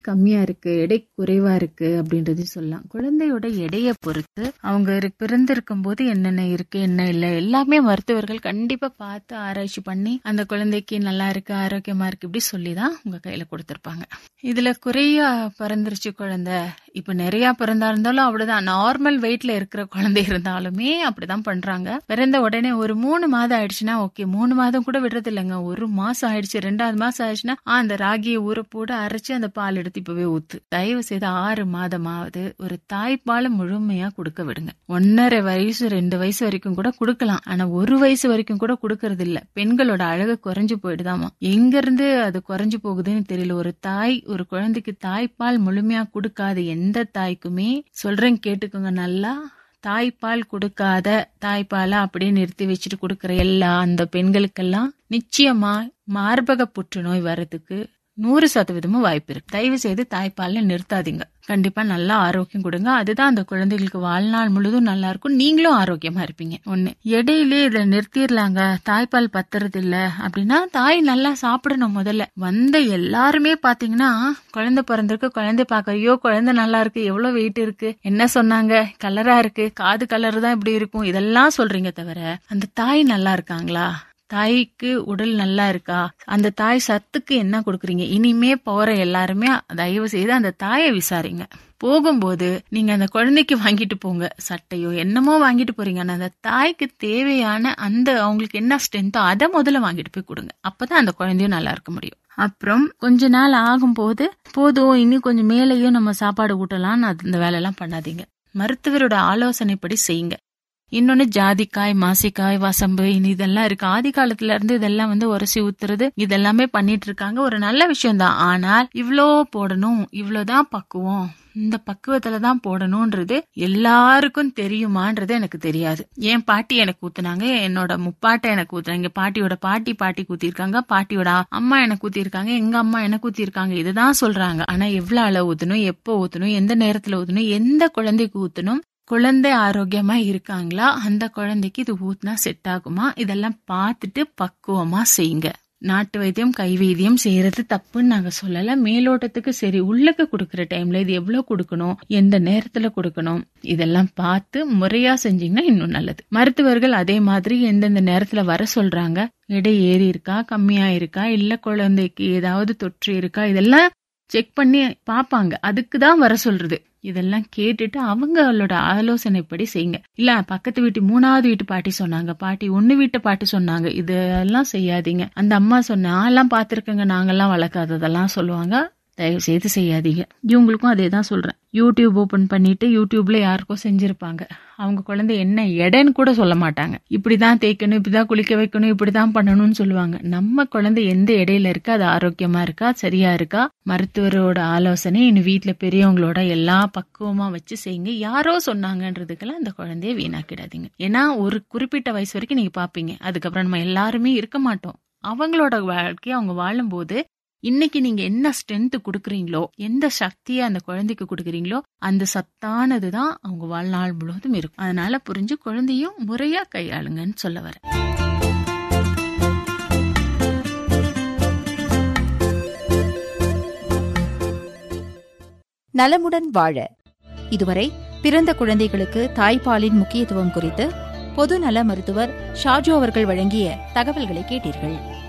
கம்மியா இருக்கு எடை குறைவா இருக்கு அப்படின்றது சொல்லலாம் குழந்தையோட எடையை பொறுத்து அவங்க இரு- பிறந்திருக்கும் போது என்னென்ன இருக்கு என்ன இல்லை எல்லாமே மருத்துவர்கள் கண்டிப்பா பார்த்து ஆராய்ச்சி பண்ணி அந்த குழந்தைக்கு நல்லா இருக்கு ஆரோக்கியமா இருக்கு இப்படி சொல்லி தான் உங்க கையில கொடுத்திருப்பாங்க இதுல குறைய பிறந்துருச்சு குழந்தை இப்ப நிறைய பிறந்தா இருந்தாலும் அப்படிதான் நார்மல் வெயிட்ல இருக்கிற குழந்தை இருந்தாலுமே அப்படிதான் பண்றாங்க பிறந்த உடனே ஒரு மூணு மாதம் ஆயிடுச்சுன்னா ஓகே மூணு மாதம் கூட விடுறது இல்லைங்க ஒரு மாசம் ஆயிடுச்சு ரெண்டாவது மாசம் ஆயிடுச்சுன்னா ஆ, அந்த ராகியை ஊற போட்டு அரைச்சு அந்த பால் எடுத்து இப்பவே ஊத்து தயவு செய்து ஆறு மாதமாவது ஒரு தாய்ப்பாலை முழுமையா கொடுக்க விடுங்க ஒன்னரை வயசு ரெண்டு வயசு வரைக்கும் கூட கொடுக்கலாம் ஆனா ஒரு வயசு வரைக்கும் கூட கொடுக்கறது இல்ல பெண்களோட அழகு குறைஞ்சு போயிடுதாமா எங்க இருந்து அது குறைஞ்சு போகுதுன்னு தெரியல ஒரு தாய் ஒரு குழந்தைக்கு தாய்ப்பால் முழுமையா கொடுக்காத எந்த தாய்க்குமே சொல்றேன் கேட்டுக்கோங்க நல்லா தாய்ப்பால் கொடுக்காத தாய்ப்பாலை அப்படியே நிறுத்தி வச்சுட்டு கொடுக்கற எல்லா அந்த பெண்களுக்கெல்லாம் நிச்சயமா மார்பக புற்றுநோய் வர்றதுக்கு நூறு சதவீதமும் வாய்ப்பு இருக்கு தயவு செய்து தாய்ப்பால்ல நிறுத்தாதீங்க கண்டிப்பா நல்லா ஆரோக்கியம் கொடுங்க அதுதான் அந்த குழந்தைகளுக்கு வாழ்நாள் முழுதும் நல்லா இருக்கும் நீங்களும் ஆரோக்கியமா இருப்பீங்க ஒண்ணு இடையிலே இதுல நிறுத்திடலாங்க தாய்ப்பால் பத்துறது இல்ல அப்படின்னா தாய் நல்லா சாப்பிடணும் முதல்ல வந்த எல்லாருமே பாத்தீங்கன்னா குழந்தை பிறந்திருக்கு குழந்தை பார்க்க ஐயோ குழந்தை நல்லா இருக்கு எவ்வளவு வெயிட் இருக்கு என்ன சொன்னாங்க கலரா இருக்கு காது கலர் தான் இப்படி இருக்கும் இதெல்லாம் சொல்றீங்க தவிர அந்த தாய் நல்லா இருக்காங்களா தாய்க்கு உடல் நல்லா இருக்கா அந்த தாய் சத்துக்கு என்ன கொடுக்குறீங்க இனிமே போற எல்லாருமே தயவு செய்து அந்த தாயை விசாரிங்க போகும்போது நீங்க அந்த குழந்தைக்கு வாங்கிட்டு போங்க சட்டையோ என்னமோ வாங்கிட்டு போறீங்க ஆனா அந்த தாய்க்கு தேவையான அந்த அவங்களுக்கு என்ன ஸ்ட்ரென்த்தோ அதை முதல்ல வாங்கிட்டு போய் கொடுங்க அப்பதான் அந்த குழந்தையும் நல்லா இருக்க முடியும் அப்புறம் கொஞ்ச நாள் ஆகும்போது போதும் இன்னும் கொஞ்சம் மேலேயும் நம்ம சாப்பாடு ஊட்டலாம்னு அது இந்த வேலையெல்லாம் பண்ணாதீங்க மருத்துவரோட ஆலோசனைப்படி செய்யுங்க இன்னொன்னு ஜாதிக்காய் மாசிக்காய் வசம்பு இனி இதெல்லாம் இருக்கு ஆதி காலத்துல இருந்து இதெல்லாம் வந்து உரசி ஊத்துறது இதெல்லாமே பண்ணிட்டு இருக்காங்க ஒரு நல்ல விஷயம் தான் ஆனால் இவ்ளோ போடணும் இவ்வளவுதான் பக்குவம் இந்த பக்குவத்துல தான் போடணும்ன்றது எல்லாருக்கும் தெரியுமான்றது எனக்கு தெரியாது என் பாட்டி எனக்கு ஊத்துனாங்க என்னோட முப்பாட்டை எனக்கு ஊத்துனாங்க பாட்டியோட பாட்டி பாட்டி ஊத்திருக்காங்க பாட்டியோட அம்மா எனக்கு ஊத்திருக்காங்க எங்க அம்மா எனக்கு ஊத்திருக்காங்க இதுதான் சொல்றாங்க ஆனா எவ்வளவு அளவு ஊத்தணும் எப்போ ஊத்தணும் எந்த நேரத்துல ஊத்தணும் எந்த குழந்தைக்கு ஊத்தணும் குழந்தை ஆரோக்கியமா இருக்காங்களா அந்த குழந்தைக்கு இது ஊத்தினா செட் ஆகுமா இதெல்லாம் பார்த்துட்டு பக்குவமா செய்யுங்க நாட்டு வைத்தியம் கை வைத்தியம் செய்யறது தப்புன்னு நாங்க சொல்லல மேலோட்டத்துக்கு சரி உள்ளக்க கொடுக்கற டைம்ல இது எவ்வளவு கொடுக்கணும் எந்த நேரத்துல கொடுக்கணும் இதெல்லாம் பார்த்து முறையா செஞ்சீங்கன்னா இன்னும் நல்லது மருத்துவர்கள் அதே மாதிரி எந்தெந்த நேரத்துல வர சொல்றாங்க எடை ஏறி இருக்கா கம்மியா இருக்கா இல்ல குழந்தைக்கு ஏதாவது தொற்று இருக்கா இதெல்லாம் செக் பண்ணி பாப்பாங்க அதுக்கு தான் வர சொல்றது இதெல்லாம் கேட்டுட்டு அவங்களோட ஆலோசனைப்படி செய்யுங்க இல்ல பக்கத்து வீட்டு மூணாவது வீட்டு பாட்டி சொன்னாங்க பாட்டி ஒண்ணு வீட்டு பாட்டி சொன்னாங்க இதெல்லாம் செய்யாதீங்க அந்த அம்மா சொன்ன எல்லாம் பாத்திருக்கங்க நாங்கெல்லாம் வளர்க்காததெல்லாம் சொல்லுவாங்க தயவு செய்து செய்யாதீங்க இவங்களுக்கும் அதே தான் சொல்றேன் யூடியூப் ஓபன் பண்ணிட்டு யூடியூப்ல யாருக்கோ செஞ்சிருப்பாங்க அவங்க குழந்தை என்ன எடைன்னு கூட சொல்ல மாட்டாங்க இப்படிதான் தேய்க்கணும் இப்படிதான் குளிக்க வைக்கணும் இப்படிதான் பண்ணணும்னு சொல்லுவாங்க நம்ம குழந்தை எந்த இடையில இருக்கா அது ஆரோக்கியமா இருக்கா சரியா இருக்கா மருத்துவரோட ஆலோசனை இன்னும் வீட்டுல பெரியவங்களோட எல்லா பக்குவமா வச்சு செய்யுங்க யாரோ சொன்னாங்கன்றதுக்கெல்லாம் அந்த குழந்தைய வீணாக்கிடாதீங்க ஏன்னா ஒரு குறிப்பிட்ட வயசு வரைக்கும் நீங்க பாப்பீங்க அதுக்கப்புறம் நம்ம எல்லாருமே இருக்க மாட்டோம் அவங்களோட வாழ்க்கையை அவங்க வாழும்போது இன்னைக்கு நீங்க என்ன ஸ்ட்ரென்த் கொடுக்குறீங்களோ எந்த சக்தியை அந்த குழந்தைக்கு கொடுக்குறீங்களோ அந்த சத்தானது தான் அவங்க வாழ்நாள் முழுவதும் இருக்கும் அதனால புரிஞ்சு குழந்தையும் முறையா கையாளுங்கன்னு சொல்ல வரேன் நலமுடன் வாழ இதுவரை பிறந்த குழந்தைகளுக்கு தாய்ப்பாலின் முக்கியத்துவம் குறித்து பொது நல மருத்துவர் ஷாஜு அவர்கள் வழங்கிய தகவல்களை கேட்டீர்கள்